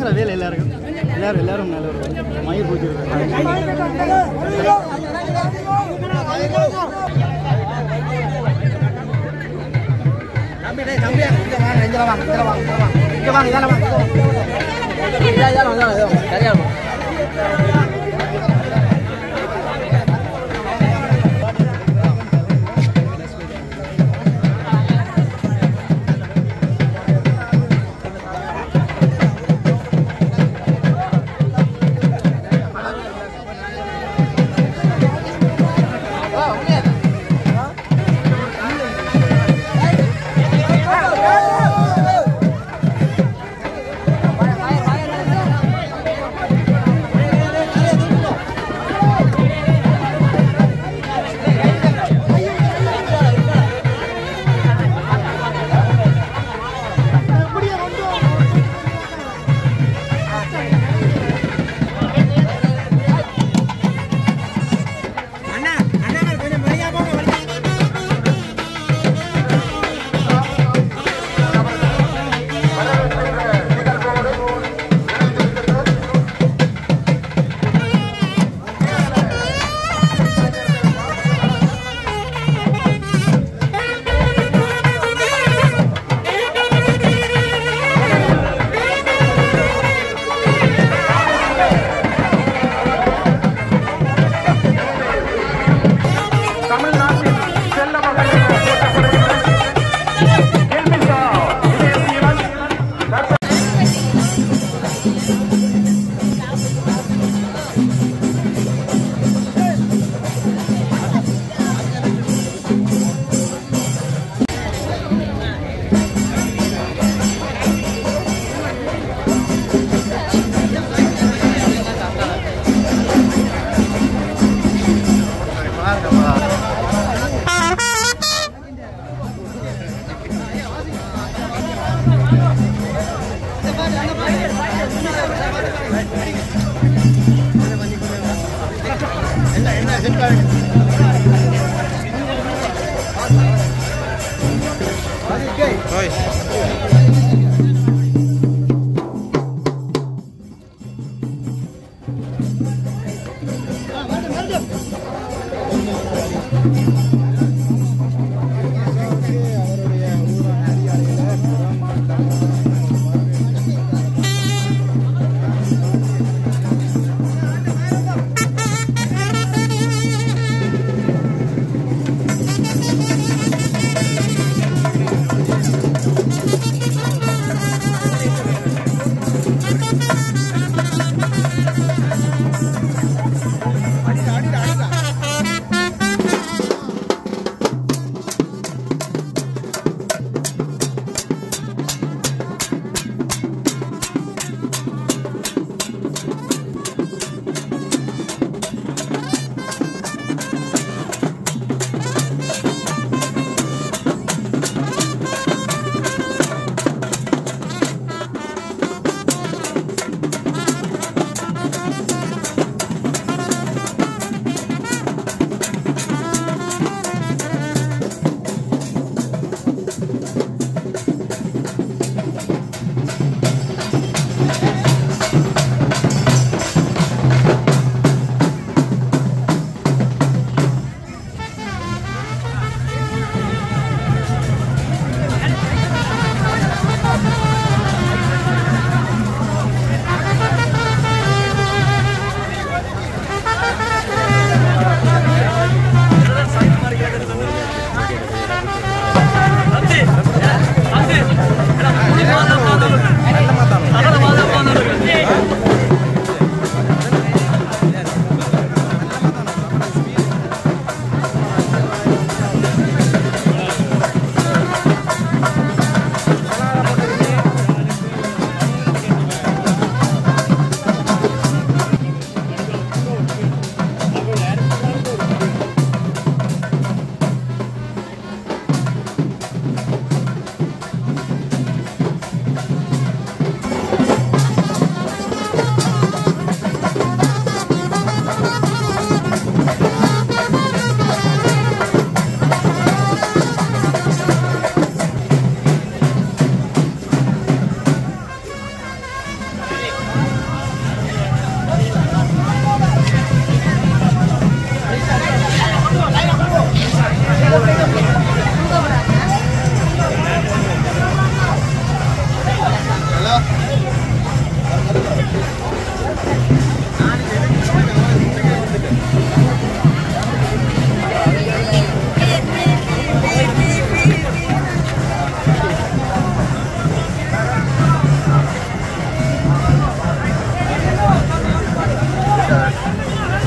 சொல்ற வேலை எல்லாருக்கும் எல்லாரும் எல்லாரும் நல்ல ஒரு மயிர் பூச்சி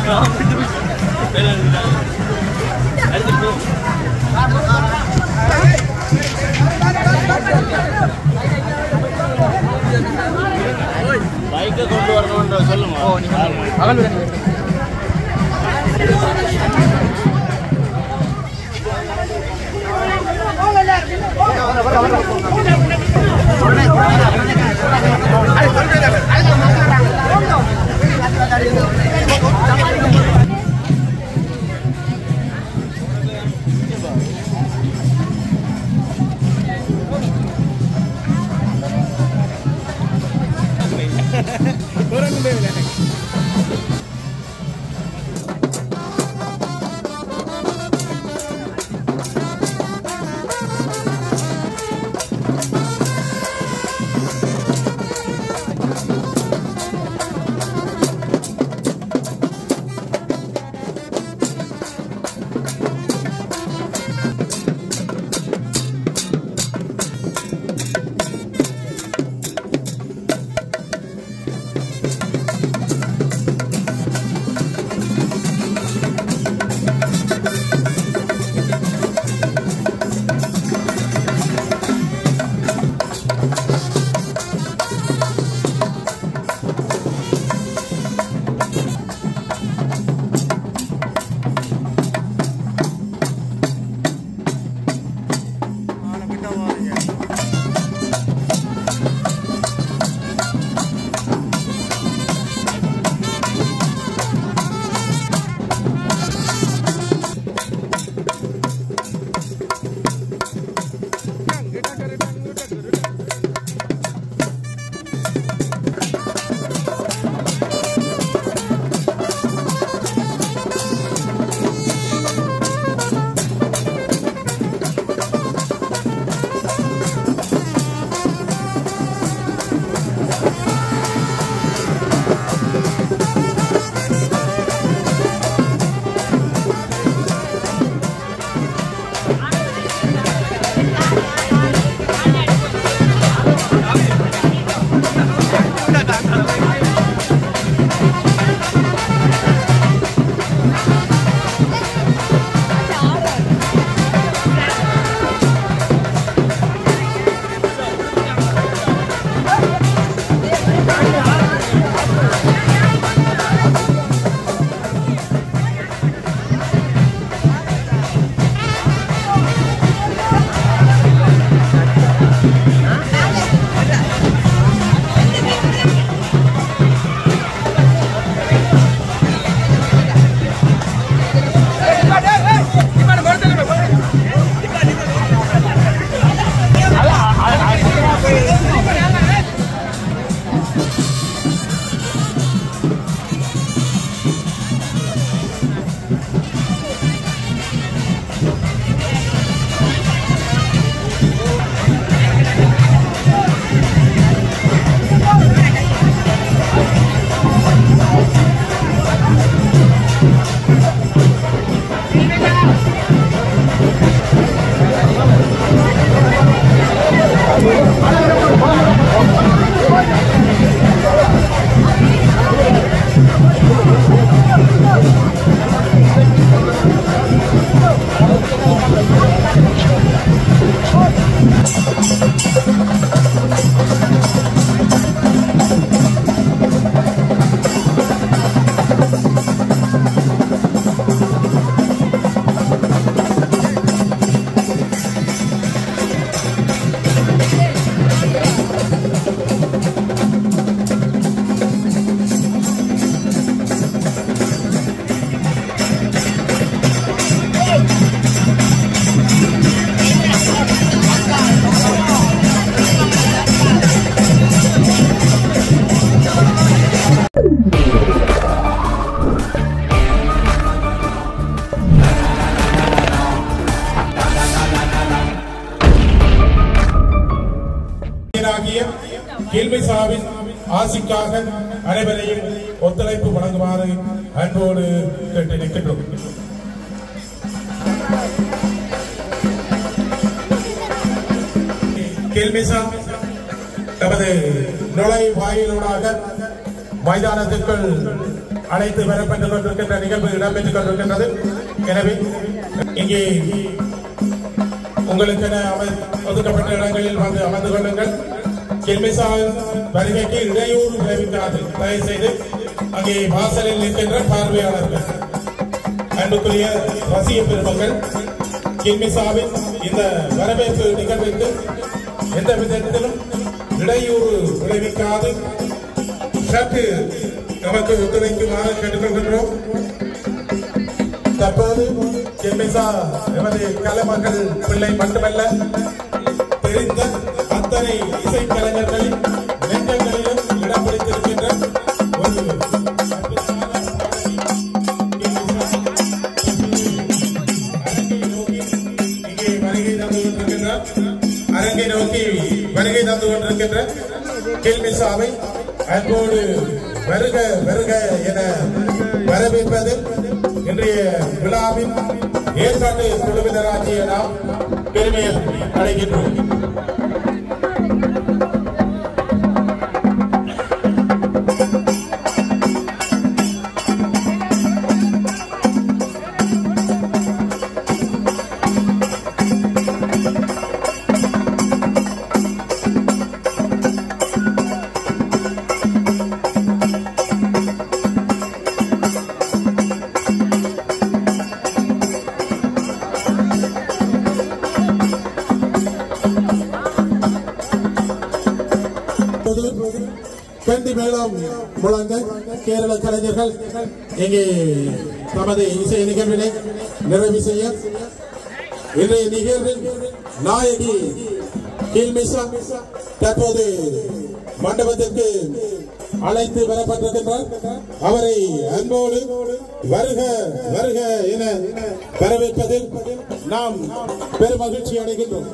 பைக்கை கொண்டு வரணுன்ற சொல்லுங்க ஆகிய கேள்வி சாவின் ஆசிக்காக அனைவரையும் ஒத்துழைப்பு வழங்குமாறு அன்போடு கேட்டு நிற்கின்றோம் கேள்விசா நமது நுழை வாயிலூடாக மைதானத்திற்குள் அழைத்து வரப்பட்டுக் கொண்டிருக்கின்ற நிகழ்வு இடம்பெற்றுக் கொண்டிருக்கின்றது எனவே இங்கே உங்களுக்கு என அமை- ஒதுக்கப்பட்ட இடங்களில் வந்து அமர்ந்து கொள்ளுங்கள் கில்மிசாவின் வருகைக்கு இடையூறு விளைவிக்காது தயவு செய்து அங்கே வாசலில் நிற்கின்ற பார்வையாளர்கள் அன்புக்குரிய ரசிக பெருமக்கள் கில்மிசாவின் இந்த வரவேற்பு நிகழ்விற்கு எந்த விதத்திலும் இடையூறு விளைவிக்காது சற்று நமக்கு ஒத்துழைக்குமாறு கேட்டுக்கொள்கின்றோம் தற்போது எம்எஸ்ஆ எமது கலைமகள் பிள்ளை மட்டுமல்ல தெரிந்த அத்தனை இசைக்கலைஞர்களின் நெஞ்சங்களிலும் இடம் பிடித்திருக்கின்ற ஒரு அற்புதமான பாடகி எம்எஸ்ஆ. அரங்கை நோக்கி இங்கே வருகை தந்து கொண்டிருக்கின்றார் அரங்கை நோக்கி வருகை தந்து கொண்டிருக்கின்ற கேள்விசாவை அன்போடு வருக வருக என வரவேற்பது இன்றைய விழாவின் ஏற்பாட்டு குழுவினராகிய நாம் பெருமையை அடைகின்றோம் இப்போது கண்டி மேளம் முழங்க கேரள கலைஞர்கள் இங்கே தமது இசை நிகழ்வினை நிறைவு செய்ய இன்றைய நிகழ்வில் நாயகி கீழ்மிசா தற்போது மண்டபத்திற்கு அழைத்து வரப்பட்டிருக்கின்றார் அவரை அன்போடு வருக வருக என வரவேற்பதில் நாம் பெருமகிழ்ச்சி அடைகின்றோம்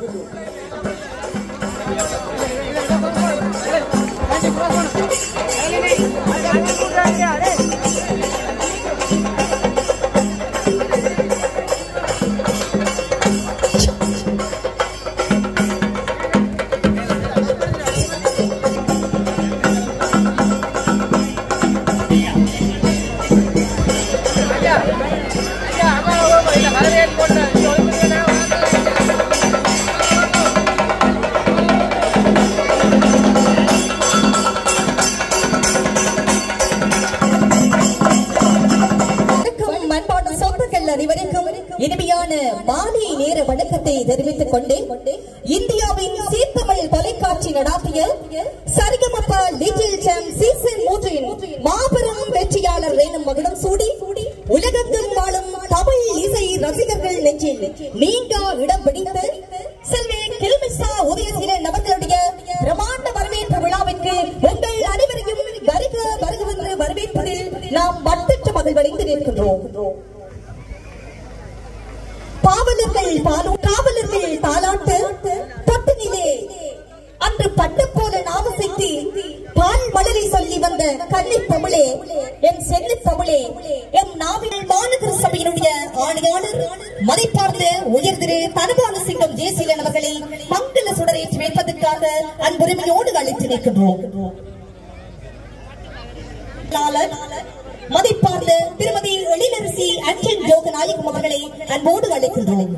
வணக்கம் மண்பாட்டு சொந்தங்கள் அனைவருக்கும் இனிமையான மாலை நேர வணக்கத்தை தெரிவித்துக் கொண்டு இந்தியாவின் சீர்தமிழ் தொலைக்காட்சி நடாத்திய சரிகமப்பா லிட்டில் சாம் சீசன் மூன்றின் மாபெரும் வெற்றியாளர் எனும் மகுடம் சூடி உலகத்தில் வாழும் தமிழ் இசை ரசிகர்கள் நெஞ்சில் நீங்கா இடம் பிடித்து செல்வி கில்மிசா உதயசீரன் அவர்களுடைய பிரமாண்ட வரவேற்பு விழாவிற்கு உங்கள் அனைவரையும் வருக வருகவென்று வரவேற்பதில் நாம் மட்டற்ற மகிழ்வடைந்து நிற்கின்றோம் பாவலர்கள் பாலோ காவலர்கள் தாலாட்டு தொட்டினிலே அன்று பட்டு போல நாமசைத்து பால் மலரை சொல்லி வந்த கன்னி தமிழே என் செல்ல தமிழே எம் நாவினல் மாநகர சபையினுடைய ஆணையாளர் மதிப்பார்ந்த உயர்திரு தனபால சிங்கம் ஜெயசீலன் அவர்களை மங்கள சுடரேற்றி வைப்பதற்காக அன்புரிமையோடு அழைத்து நிற்கின்றோம் நாளர் மதிப்பார்ந்த திருமதி எழிலரசி அஞ்சன் ஜோகநாயகம் அவர்களை அன்போடு அழைக்கின்றோம்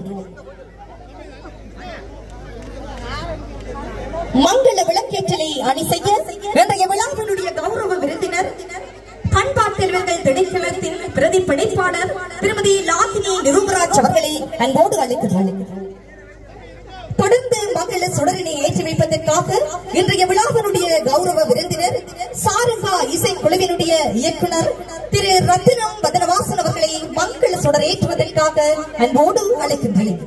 மங்கள விளக்கேற்றலை அணி செய்ய இன்றைய விழாவினுடைய கௌரவ விருந்தினர் பண்பாட்டெல்வங்கள் திணைக்களத்தின் பிரதி படைப்பாளர் திருமதி லாகினி நிருபராஜ் அவர்களை அன்போடு அழைக்கின்றோம் தொடர்ந்து மங்கள சுடரினை ஏற்றி வைப்பதற்காக இன்றைய விழாவினுடைய கௌரவ விருந்தினர் சாரங்கா இசை குழுவினுடைய இயக்குனர் திரு ரத்தினம் பதனவாசன் அவர்களை மங்கள சுடர் ஏற்றுவதற்காக அன்போடு அழைக்கின்றேன்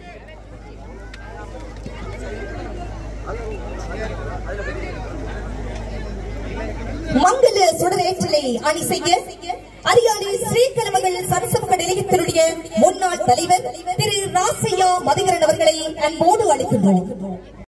மங்கள சுடரேற்றலை அணி செய்ய அரியாலை ஸ்ரீகலமகள் சரசமக நிலையத்தினுடைய முன்னாள் தலைவர் திரு ராசையா மதிகரன் அவர்களை அன்போடு அழைக்கின்றோம்